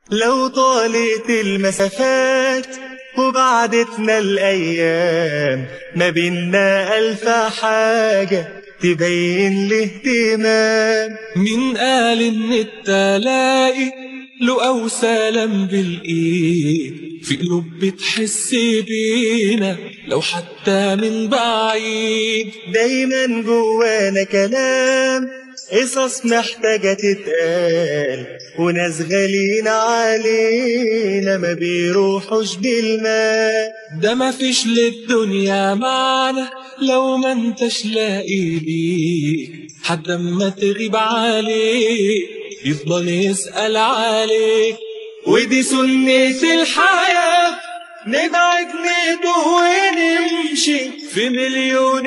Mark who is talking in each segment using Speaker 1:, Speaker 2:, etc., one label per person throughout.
Speaker 1: لو طالت المسافات وبعدتنا الأيام ما بينا ألف حاجة تبين الاهتمام
Speaker 2: مين قال ان التلاقي له او سلام بالايد في قلوب بتحس بينا لو حتى من بعيد
Speaker 1: دايما جوانا كلام قصص محتاجة تتقال وناس غاليين علينا ما بيروحوش بالمال
Speaker 2: ده مفيش للدنيا معنى لو ما انتش لاقي ليك حد اما تغيب عليك يفضل يسأل عليك
Speaker 1: ودي سنة الحياة نبعد نتوه ونمشي
Speaker 2: في مليون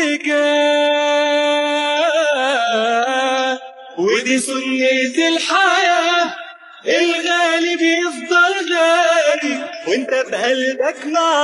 Speaker 2: اتجاه
Speaker 1: ودي سنة الحياة الغالي بيفضل غالي وانت بقلبك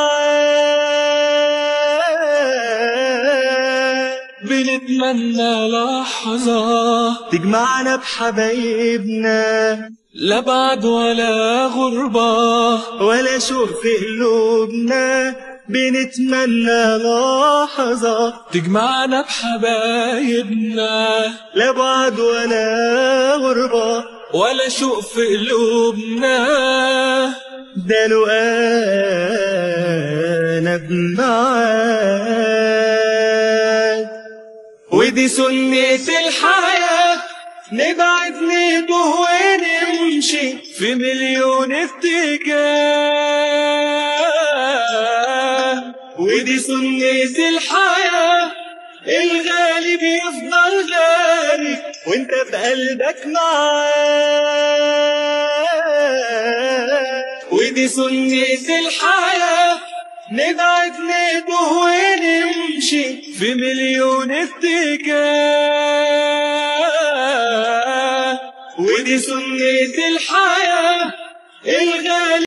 Speaker 1: معاه
Speaker 2: بنتمنى لحظة
Speaker 1: تجمعنا بحبايبنا
Speaker 2: لا بعد ولا غربة
Speaker 1: ولا شوق في قلوبنا بنتمنى لحظة
Speaker 2: تجمعنا بحبايبنا
Speaker 1: لا بعد ولا غربة
Speaker 2: ولا شوق في قلوبنا
Speaker 1: ده لو انا بمعاك ودي سنة الحياة نبعد نتوه ونمشي
Speaker 2: في مليون اتجاه
Speaker 1: ودي سنة الحياة الغالي بيفضل غالي وانت بقلبك معاه ودي سنة الحياة نبعد نتوه ونمشي
Speaker 2: في مليون اتجاه
Speaker 1: ودي سنة الحياة الغالي